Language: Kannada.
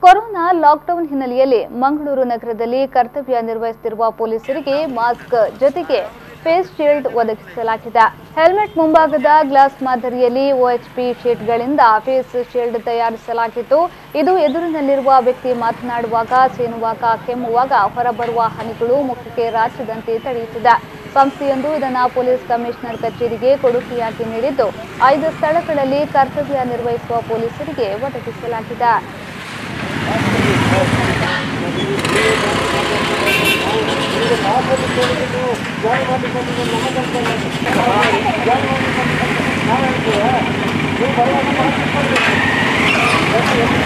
ಕೊರೋನಾ ಲಾಕ್ಡೌನ್ ಹಿನ್ನೆಲೆಯಲ್ಲಿ ಮಂಗಳೂರು ನಗರದಲ್ಲಿ ಕರ್ತವ್ಯ ನಿರ್ವಹಿಸುತ್ತಿರುವ ಪೊಲೀಸರಿಗೆ ಮಾಸ್ಕ್ ಜೊತೆಗೆ ಫೇಸ್ ಶೀಲ್ಡ್ ಒದಗಿಸಲಾಗಿದೆ ಹೆಲ್ಮೆಟ್ ಮುಂಭಾಗದ ಗ್ಲಾಸ್ ಮಾದರಿಯಲ್ಲಿ ಒಎಚ್ಪಿ ಶೀಟ್ಗಳಿಂದ ಫೇಸ್ ಶೀಲ್ಡ್ ತಯಾರಿಸಲಾಗಿದ್ದು ಇದು ಎದುರಿನಲ್ಲಿರುವ ವ್ಯಕ್ತಿ ಮಾತನಾಡುವಾಗ ಸೀನುವಾಗ ಕೆಮ್ಮುವಾಗ ಹೊರಬರುವ ಹನಿಗಳು ಮುಖಕ್ಕೆ ರಾಚದಂತೆ ತಡೆಯುತ್ತಿದೆ ಸಂಸ್ಥೆಯೊಂದು ಇದನ್ನು ಪೊಲೀಸ್ ಕಮಿಷನರ್ ಕಚೇರಿಗೆ ಕೊಡುಗೆಯಾಗಿ ನೀಡಿದ್ದು ಐದು ಸ್ಥಳಗಳಲ್ಲಿ ಕರ್ತವ್ಯ ನಿರ್ವಹಿಸುವ ಪೊಲೀಸರಿಗೆ ಒದಗಿಸಲಾಗಿದೆ ನಾವು